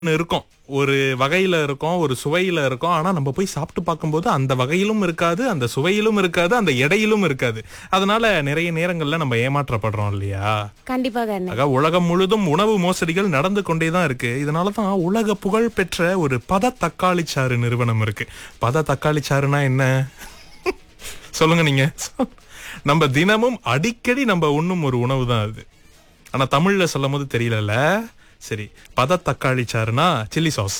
இருக்கும் ஒரு வகையில இருக்கும் ஒரு சுவையில இருக்கும் ஆனா நம்ம போய் சாப்பிட்டு பார்க்கும்போது அந்த வகையிலும் இருக்காது அந்த சுவையிலும் இருக்காது அந்த எடையிலும் இருக்காது அதனால நிறைய நேரங்கள்ல நம்ம ஏமாற்றப்படுறோம் இல்லையா கண்டிப்பாக அண்ணே ஆக உலகம் முழுதும் உணவு மோசடிகள் நடந்து கொண்டே தான் இருக்கு இதனால தான் உலக புகழ் பெற்ற ஒரு பத தக்காளி சாறு நிறுவனம் இருக்கு பத தக்காளி சாறுனா என்ன சொல்லுங்க நீங்க நம்ம தினமும் அடிக்கடி நம்ம உண்ணும் ஒரு உணவு தான் அது ஆனா தமிழ்ல சொல்லும் போது தெரியலல்ல சரி பத தக்காளி சாறுனா சில்லி சாஸ்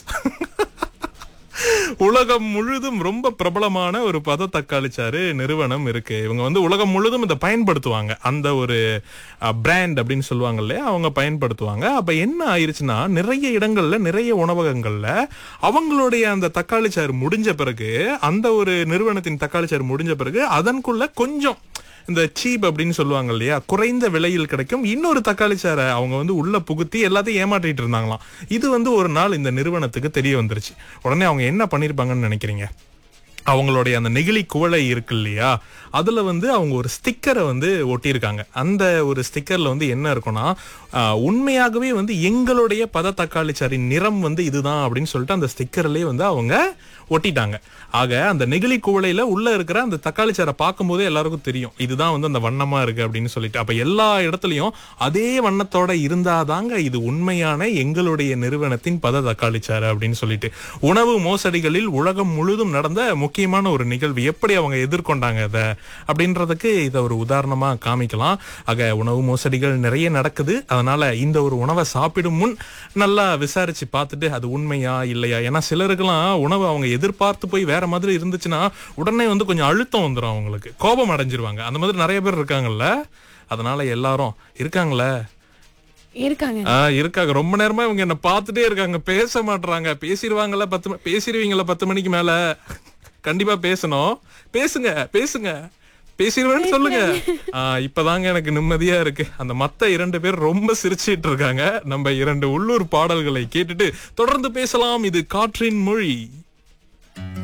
உலகம் முழுதும் ரொம்ப பிரபலமான ஒரு பத தக்காளி சாறு நிறுவனம் இருக்கு இவங்க வந்து உலகம் முழுதும் இதை பயன்படுத்துவாங்க அந்த ஒரு பிராண்ட் அப்படின்னு சொல்லுவாங்க இல்லையா அவங்க பயன்படுத்துவாங்க அப்ப என்ன ஆயிருச்சுன்னா நிறைய இடங்கள்ல நிறைய உணவகங்கள்ல அவங்களுடைய அந்த தக்காளி சாறு முடிஞ்ச பிறகு அந்த ஒரு நிறுவனத்தின் தக்காளி சாறு முடிஞ்ச பிறகு அதன்குள்ள கொஞ்சம் இந்த சீப் அப்படின்னு சொல்லுவாங்க இல்லையா குறைந்த விலையில் கிடைக்கும் இன்னொரு தக்காளி சாறை அவங்க வந்து உள்ள புகுத்தி எல்லாத்தையும் ஏமாற்றிட்டு இருந்தாங்களாம் இது வந்து ஒரு நாள் இந்த நிறுவனத்துக்கு தெரிய வந்துருச்சு உடனே அவங்க என்ன பண்ணிருப்பாங்கன்னு நினைக்கிறீங்க அவங்களுடைய அந்த நெகிழி குவளை இருக்கு இல்லையா அதுல வந்து அவங்க ஒரு ஸ்டிக்கரை வந்து ஒட்டியிருக்காங்க அந்த ஒரு ஸ்டிக்கர்ல வந்து என்ன இருக்கும்னா ஆஹ், உண்மையாகவே வந்து எங்களுடைய பத தக்காளி சாரின் நிறம் வந்து இதுதான் அப்படின்னு சொல்லிட்டு அந்த ஸ்டிக்கர்லயே வந்து அவங்க ஒட்டிட்டாங்க ஆக அந்த நெகிழி குவளையில உள்ள இருக்கிற அந்த தக்காளி சாரை பார்க்கும்போதே எல்லாருக்கும் தெரியும் இதுதான் வந்து அந்த வண்ணமா இருக்கு அப்படின்னு சொல்லிட்டு அப்ப எல்லா இடத்துலயும் அதே வண்ணத்தோட இருந்தாதாங்க இது உண்மையான எங்களுடைய நிறுவனத்தின் பத தக்காளி சாறு அப்படின்னு சொல்லிட்டு உணவு மோசடிகளில் உலகம் முழுதும் நடந்த முக்கியமான ஒரு நிகழ்வு எப்படி அவங்க எதிர்கொண்டாங்க இதை அப்படின்றதுக்கு இதை ஒரு உதாரணமா காமிக்கலாம் ஆக உணவு மோசடிகள் நிறைய நடக்குது அதனால இந்த ஒரு உணவை சாப்பிடும் முன் நல்லா விசாரிச்சு பார்த்துட்டு அது உண்மையா இல்லையா ஏன்னா சிலருக்கெல்லாம் உணவு அவங்க எதிர்பார்த்து போய் வேற மாதிரி இருந்துச்சுன்னா உடனே வந்து கொஞ்சம் அழுத்தம் வந்துடும் அவங்களுக்கு கோபம் அடைஞ்சிருவாங்க அந்த மாதிரி நிறைய பேர் இருக்காங்கல்ல அதனால எல்லாரும் இருக்காங்களே இருக்காங்க ஆ இருக்காங்க ரொம்ப நேரமா இவங்க என்ன பார்த்துட்டே இருக்காங்க பேச மாட்றாங்க பேசிடுவாங்கல்ல பத்து ம- பேசிடுவீங்களா பத்து மணிக்கு மேல கண்டிப்பா பேசணும் பேசுங்க பேசுங்க பேசிடுவேன்னு சொல்லுங்க ஆ, இப்பதாங்க எனக்கு நிம்மதியா இருக்கு அந்த மத்த இரண்டு பேர் ரொம்ப சிரிச்சிட்டு இருக்காங்க நம்ம இரண்டு உள்ளூர் பாடல்களை கேட்டுட்டு தொடர்ந்து பேசலாம் இது காற்றின் மொழி